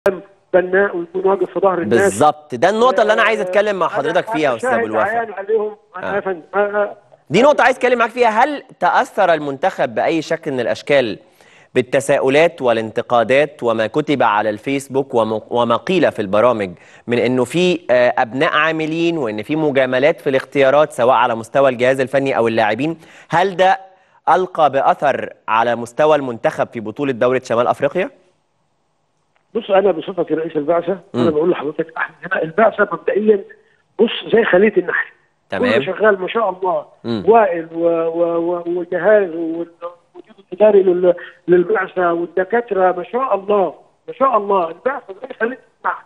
بناء ويكون واقف في ظهر الناس بالظبط ده النقطه اللي انا عايز اتكلم مع أنا- حضرتك أنا فيها يا استاذ ابو شاهد الوفا عيان عليهم انا آه. يا فندم أنا- دي نقطة عايز اتكلم معاك فيها هل تأثر المنتخب بأي شكل من الأشكال بالتساؤلات والانتقادات وما كتب على الفيسبوك وم- وما قيل في البرامج من انه في آه، ابناء عاملين وان في مجاملات في الاختيارات سواء على مستوى الجهاز الفني او اللاعبين هل ده ألقى بأثر على مستوى المنتخب في بطولة دورة شمال أفريقيا؟ بص انا بصفتي رئيس البعثه مم. انا بقول لحضرتك احنا هنا البعثه مبدئيا بص زي خليه النحل تمام. كله شغال ما شاء الله مم. وائل و- و- و- وجهاز والمدير الاداري لل- للبعثه والدكاتره ما شاء الله ما شاء الله البعثه زي خليه النحل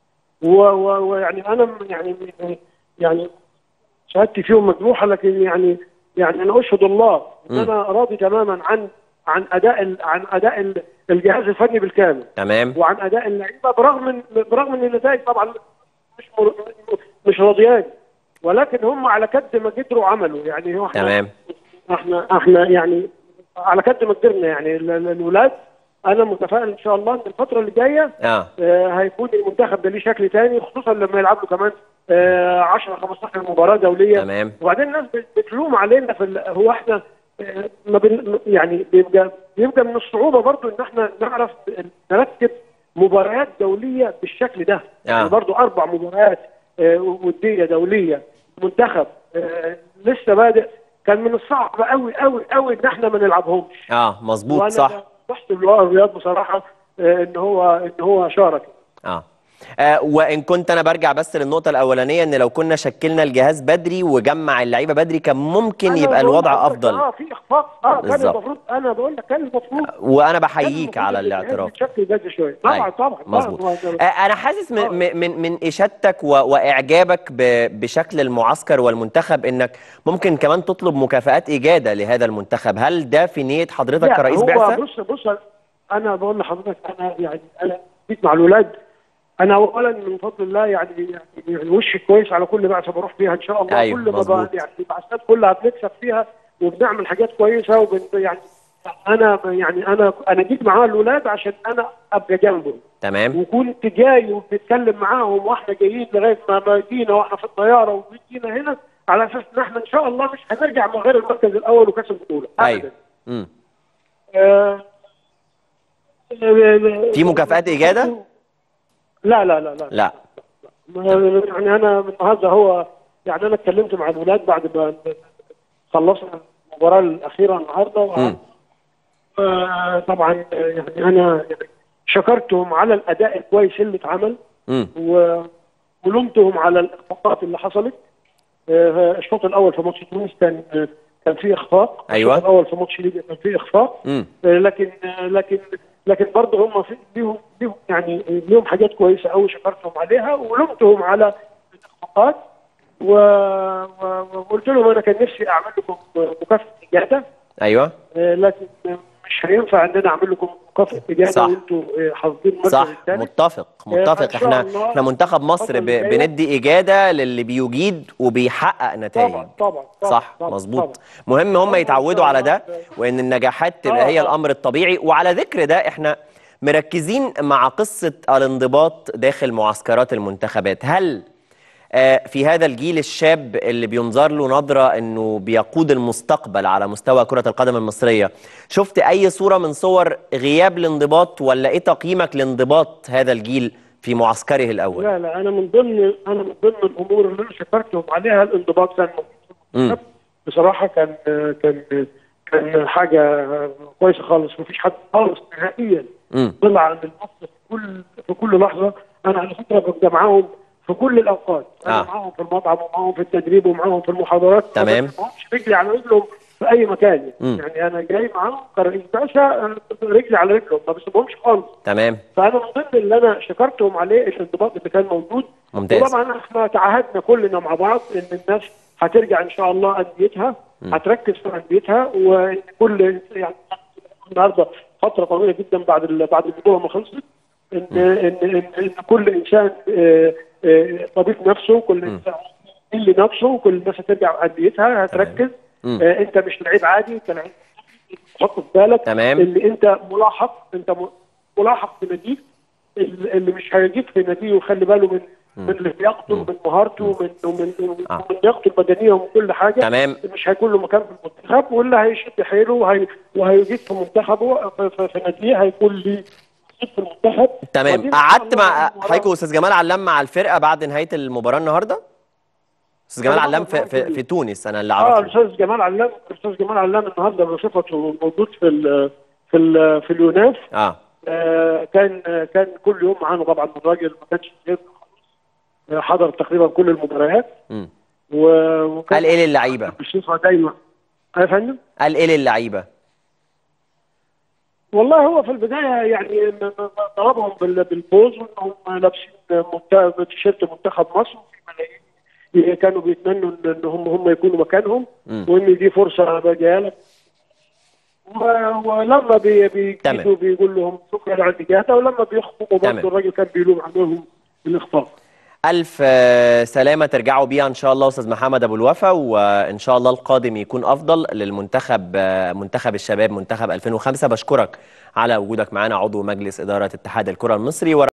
و- و- ويعني انا م- يعني يعني شهادتي فيهم مجروحه لكن يعني يعني انا اشهد الله ان مم. انا راضي تماما عن عن اداء ال- عن اداء ال- الجهاز الفني بالكامل تمام وعن اداء اللعيبه برغم من برغم ان النتائج طبعا مش مر... مش راضياني ولكن هم على قد ما قدروا عملوا يعني هو احنا تمام احنا احنا يعني على قد ما قدرنا يعني ال- ال- الولاد انا متفائل ان شاء الله ان الفتره اللي جايه اه آه، هيكون المنتخب ده ليه شكل تاني خصوصا لما يلعبوا كمان آه، 10 15 مباراه دوليه تمام وبعدين الناس بت- بتلوم علينا في ال- هو احنا آه، ما بن يعني بيبقى بيبقى من الصعوبه برضو ان احنا نعرف نرتب مباريات دوليه بالشكل ده آه. يعني برضو اربع مباريات آه، وديه دوليه منتخب آه، لسه بادئ كان من الصعب قوي قوي قوي ان احنا ما نلعبهمش اه مظبوط وانا صح بحسب له الرياض بصراحه آه، ان هو ان هو شارك آه. آه وان كنت انا برجع بس للنقطه الاولانيه ان لو كنا شكلنا الجهاز بدري وجمع اللعيبه بدري كان ممكن أنا يبقى بقول الوضع لحضرتك افضل اه في اخفاق اه كان بالظبط. المفروض انا بقول لك كان المفروض وانا كان بحييك المفروض على إن الجهاز الاعتراف يتشكل بدري شويه طبعا أيوة، طبعا مظبوط طبعاً. آه، انا حاسس من من من- من اشادتك و- واعجابك ب- بشكل المعسكر والمنتخب انك ممكن كمان تطلب مكافآت اجاده لهذا المنتخب هل ده في نيه حضرتك لا، كرئيس هو بعثه بص بص انا بقول لحضرتك انا يعني انا جيت مع الاولاد انا اولا من فضل الله يعني يعني, يعني وشي كويس على كل بعثه بروح فيها ان شاء الله أيوة، كل ما مظبوط. بقى يعني البعثات كلها بنكسب فيها وبنعمل حاجات كويسه وبن يعني انا يعني انا انا جيت معاه الاولاد عشان انا ابقى جنبهم تمام وكنت جاي وبنتكلم معاهم واحنا جايين لغايه ما ما جينا واحنا في الطياره وجينا هنا على اساس ان احنا ان شاء الله مش هنرجع من غير المركز الاول وكاس البطوله ايوه امم آه، في مكافآت إجادة؟ لا لا لا لا لا ما- يعني انا النهارده هو يعني انا اتكلمت مع الولاد بعد ما خلصنا المباراه الاخيره النهارده مم. وقعدت. آه، طبعا آه، يعني انا يعني شكرتهم على الاداء الكويس اللي اتعمل امم و- ولومتهم على الاخفاقات اللي حصلت آه، الشوط الاول في ماتش تونس كان آه، كان فيه اخفاق أيوة. الشوط الاول في ماتش ليبيا كان فيه اخفاق امم آه، لكن آه، لكن لكن برضه هم في ليهم ليهم يعني ليهم حاجات كويسه قوي شكرتهم عليها ولومتهم على الاخفاقات و- و- وقلت لهم انا كان نفسي اعمل لكم مكافاه اجاده ايوه آه، لكن مش هينفع ان انا اعمل لكم مكافاه اجاده صح. وانتوا آه، حافظين المركز صح الثاني متفق آه، متفق فإن شاء احنا الله احنا منتخب مصر ب... الفترة الجاية- بندي اجاده للي بيجيد وبيحقق نتائج طبعا طبعا طبعا صح طبعا مظبوط طبعا. مهم هم طبعاً يتعودوا على ده طبعاً. وان النجاحات تبقى آه، هي آه. الامر الطبيعي وعلى ذكر ده احنا مركزين مع قصه الانضباط داخل معسكرات المنتخبات هل آه، في هذا الجيل الشاب اللي بينظر له نظرة انه بيقود المستقبل على مستوى كرة القدم المصرية شفت اي صورة من صور غياب الانضباط ولا ايه تقييمك لانضباط هذا الجيل في معسكره الاول لا لا انا من ضمن انا من ضمن الامور اللي انا شكرتهم عليها الانضباط كان موجود في مم. المنتخب. بصراحه كان كان كان حاجه كويسه خالص مفيش حد خالص نهائيا امم طلع عن المصر في كل في كل لحظه انا على فكره ببقى معاهم في كل الاوقات انا آه. معاهم في المطعم ومعاهم في التدريب ومعاهم في المحاضرات تمام. ما بسيبهمش رجلي على رجلهم في اي مكان مم. يعني انا جاي معاهم كرئيس بعثه أنا رجلي على رجلهم ما بسيبهمش خالص تمام فانا من ضمن اللي انا شكرتهم عليه الانضباط اللي كان موجود ممتاز وطبعا احنا تعهدنا كلنا مع بعض ان الناس هترجع ان شاء الله انديتها مم. هتركز في انديتها وان كل يعني النهارده فتره طويله جدا بعد ال- بعد البطوله ما خلصت ان ان ان, إن كل انسان آه، آه، طبيب نفسه كل مم. انسان اللي نفسه كل الناس هترجع انديتها هتركز مم. آه، انت مش لعيب عادي انت لعيب حط في بالك تمام. اللي انت ملاحق انت م- ملاحق بناديك اللي مش هيجيب في ناديه ويخلي باله من من لياقته من مهارته من من من, آه. من لياقته البدنيه ومن كل حاجه تمام. مش هيكون له مكان في المنتخب واللي هيشد حيله وهي وهيجيب في منتخبه في, في, في ناديه هيكون ليه نصيب في المنتخب ودي تمام إن شاء قعدت الله مع مباراة- حضرتك واستاذ جمال علام مع الفرقه بعد نهايه المباراه النهارده استاذ جمال أنا علام في, بقعد في, معاهم في تونس انا اللي اه اعرفه الاستاذ جمال علام الاستاذ جمال علام النهارده بصفته موجود في ال في ال في اليونان اه آه كان آه كان كل يوم معانا طبعا الراجل ما كانش غير آه، حضر تقريبا كل المباريات مم. و- وكان قال ايه للعيبه بصفه دايما يا فندم قال ايه للعيبه والله هو في البدايه يعني م- م- ضربهم بال- بالفوز وانهم لابسين منت- تيشيرت منتخب مصر وفي ملايين كانوا بيتمنوا ان إن هم هم يكونوا مكانهم مم. وان دي فرصه جايه لك و- ولما بي- تمام. بيجيبوا بيقول لهم شكرا على الاجابه ولما بيخطبوا تمام. برضه الراجل كان بيلوم عليهم الاخطاء ألف آه، سلامة ترجعوا بيها إن شاء الله أستاذ محمد أبو الوفا وإن شاء الله القادم يكون أفضل للمنتخب آه، منتخب الشباب منتخب 2005 بشكرك على وجودك معنا عضو مجلس إدارة اتحاد الكرة المصري